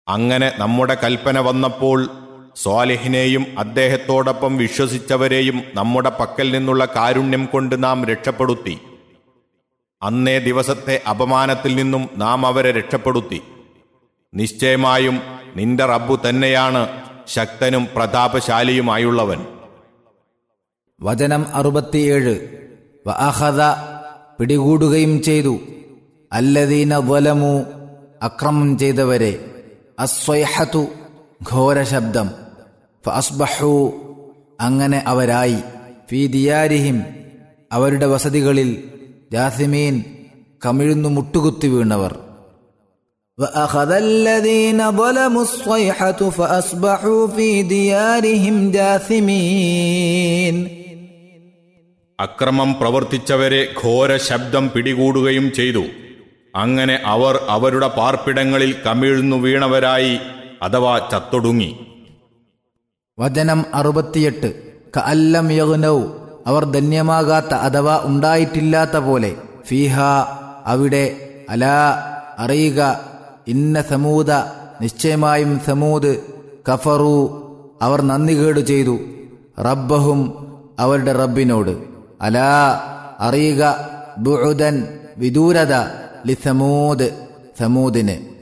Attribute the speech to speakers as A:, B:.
A: അങ്ങനെ നമ്മുടെ കൽപ്പന വന്നപ്പോൾ സ്വാലിഹിനെയും അദ്ദേഹത്തോടൊപ്പം വിശ്വസിച്ചവരെയും നമ്മുടെ പക്കൽ നിന്നുള്ള കാരുണ്യം കൊണ്ട് നാം രക്ഷപ്പെടുത്തി അന്നേ ദിവസത്തെ അപമാനത്തിൽ നിന്നും നാം അവരെ രക്ഷപ്പെടുത്തി നിശ്ചയമായും നിന്റെ റബ്ബു തന്നെയാണ് ശക്തനും പ്രതാപശാലിയുമായുള്ളവൻ
B: വചനം അറുപത്തിയേഴ് വഅഖദ പിടികൂടുകയും ചെയ്തു അല്ലദീന വലമു അക്രമം ചെയ്തവരെ അസ്വൈഹത്തു ഘോരശബ്ദം ഫഅസ്ബഹു അങ്ങനെ അവരായി ഫീ ദിയാരിഹിം അവരുടെ വസതികളിൽ ജാസിമീൻ കമിഴ്ന്നു മുട്ടുകുത്തി വീണവർ وأخذ الذين ظلموا الصيحة فأصبحوا في ديارهم جاثمين
A: അക്രമം പ്രവർത്തിച്ചവരെ ഘോര ശബ്ദം പിടികൂടുകയും ചെയ്തു അങ്ങനെ അവർ അവരുടെ പാർപ്പിടങ്ങളിൽ കമിഴ്ന്നു വീണവരായി അഥവാ ചത്തൊടുങ്ങി
B: വചനം അറുപത്തിയെട്ട് കഅല്ലം യഗ്നൗ അവർ ധന്യമാകാത്ത അഥവാ ഉണ്ടായിട്ടില്ലാത്ത പോലെ ഫീഹ അവിടെ അലാ അറിയുക ഇന്ന സമൂത നിശ്ചയമായും സമൂത് കഫറു അവർ നന്ദികേട് ചെയ്തു റബ്ബഹും അവരുടെ റബ്ബിനോട് അലാ അറിയുക ബുഉദൻ വിദൂരത ലി സമൂദ് സമൂദിന്